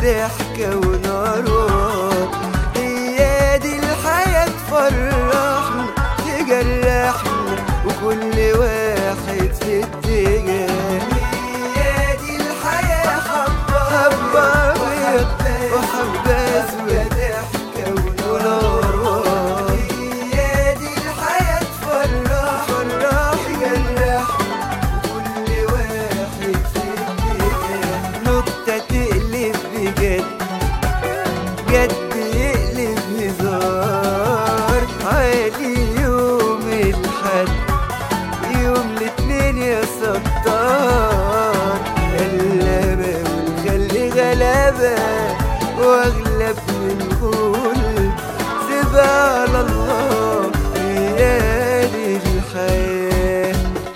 ضحكة ونار هي دي الحياة تفرحنا تجرحنا وكل واحد في اتجاه هي دي الحياة حبة حبة أبيض وحبة أسود ضحكة ونار هي دي الحياة تفرح فرح تجرحنا كل واحد في اتجاه نكتة تقلب بجد جد يقلب هزار عادي يوم الحد يوم الاتنين يا ستار غلابة والخل غلابة واغلب من غلب سيبها على الله هي دي الحياه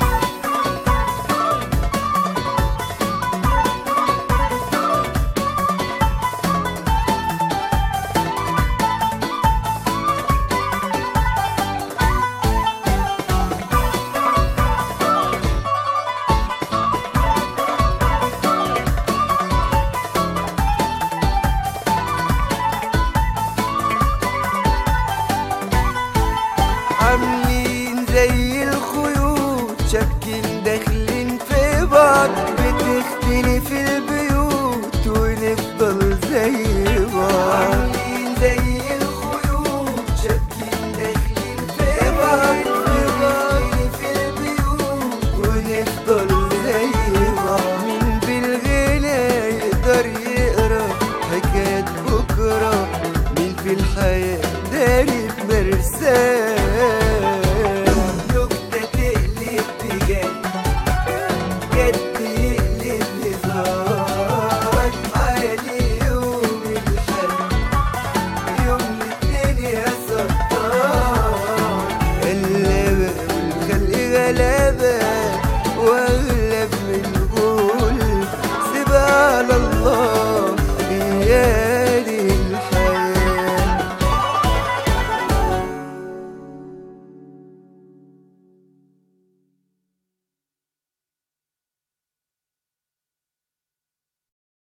عاملين زي الخيوط شابكين داخلين في بعض بتختلف البيوت ونفضل زي بعض عاملين زي الخيوط شابكين داخلين في بعض بتختلف البيوت ونفضل زي بعض مين بالغنى يقدر يقرا حكايات بكره مين في الحياه داري بمرساه